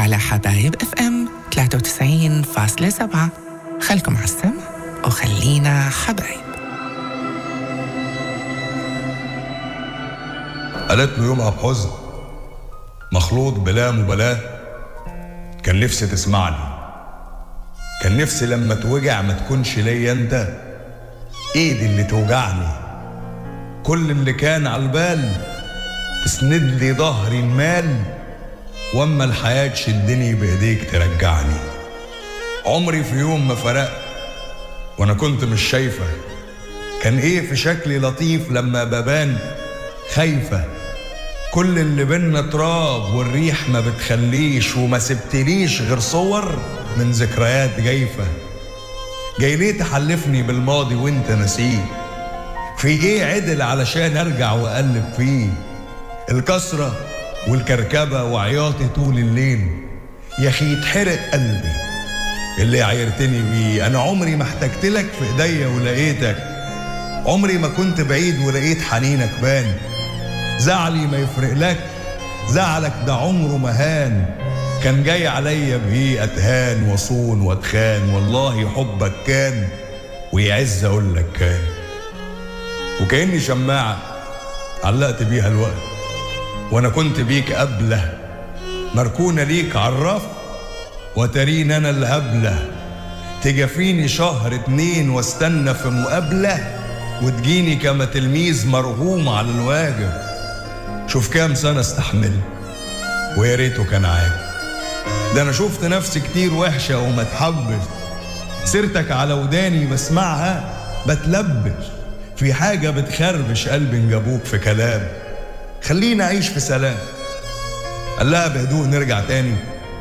على حبايب اف ام 93.7 خلكم على السمع وخلينا حبايب قالت له يومها بحزن مخلوط بلا مبالاة كان نفسي تسمعني كان نفسي لما توجع ما تكونش ليا انت ايدي اللي توجعني كل اللي كان على البال تسند لي ظهري المال واما الحياة تشدني بايديك ترجعني عمري في يوم ما فرقت وانا كنت مش شايفة كان ايه في شكلي لطيف لما ببان خايفة كل اللي بينا تراب والريح ما بتخليش وما سبتليش غير صور من ذكريات جايفة جاي ليه تحلفني بالماضي وانت نسيه في ايه عدل علشان ارجع واقلب فيه الكسرة والكركبة وعياطي طول الليل يا اخي يتحرق قلبي اللي عيرتني بيه انا عمري ما احتجتلك في ايديا ولقيتك عمري ما كنت بعيد ولقيت حنينك بان زعلي ما يفرق لك زعلك ده عمره مهان كان جاي عليا بيه اتهان واصون واتخان والله حبك كان ويعز اقول لك كان وكاني شماعه علقت بيها الوقت وانا كنت بيك قبله مركونه ليك عرف وترين انا الهبله تجافيني شهر اتنين واستنى في مقابله وتجيني كما تلميذ مرغوم على الواجب شوف كام سنه استحمل ويا ريته كان عاجب ده انا شفت نفسي كتير وحشه وما اتحبش سيرتك على وداني بسمعها بتلبش في حاجه بتخربش قلبي جابوك في كلام خلينا اعيش في سلام قال لها بهدوء نرجع تاني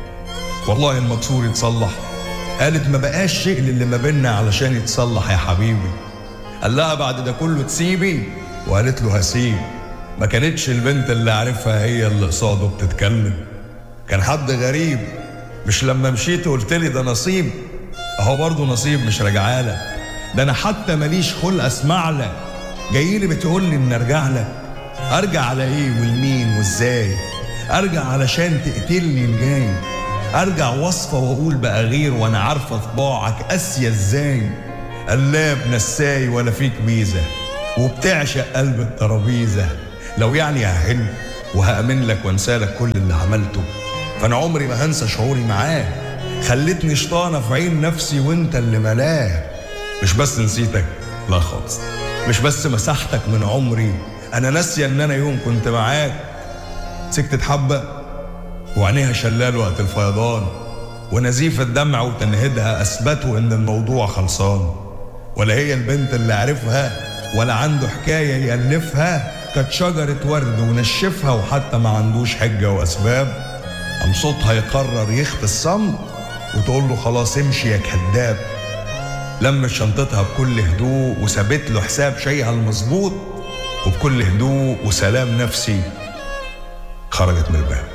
والله المكسور يتصلح قالت ما بقاش شيء اللي ما بينا علشان يتصلح يا حبيبي قال لها بعد ده كله تسيبي وقالت له هسيب ما كانتش البنت اللي عارفها هي اللي قصاده بتتكلم كان حد غريب مش لما مشيت قلت لي ده نصيب اهو برضه نصيب مش راجعالك ده انا حتى ماليش خلق اسمع لك جاي لي بتقول لي ان ارجع لك ارجع على ايه والمين وازاي ارجع علشان تقتلني الجاي ارجع وصفه واقول بقى غير وانا عارفه طباعك قاسيه ازاي قلاب نساي ولا فيك ميزه وبتعشق قلب الترابيزه لو يعني هحل وهأمن لك وانسى لك كل اللي عملته فانا عمري ما هنسى شعوري معاه خلتني شطانه في عين نفسي وانت اللي ملاه مش بس نسيتك لا خالص مش بس مسحتك من عمري انا ناسيه ان انا يوم كنت معاك سكتت حبه وعينيها شلال وقت الفيضان ونزيف الدمع وتنهيدها اثبتوا ان الموضوع خلصان ولا هي البنت اللي عرفها ولا عنده حكايه يالفها كانت شجره ورد ونشفها وحتى ما عندوش حجه واسباب قام صوتها يقرر يخفي الصمت وتقول له خلاص امشي يا كذاب لمت شنطتها بكل هدوء وسابت له حساب شيئها المظبوط وبكل هدوء وسلام نفسي خرجت من الباب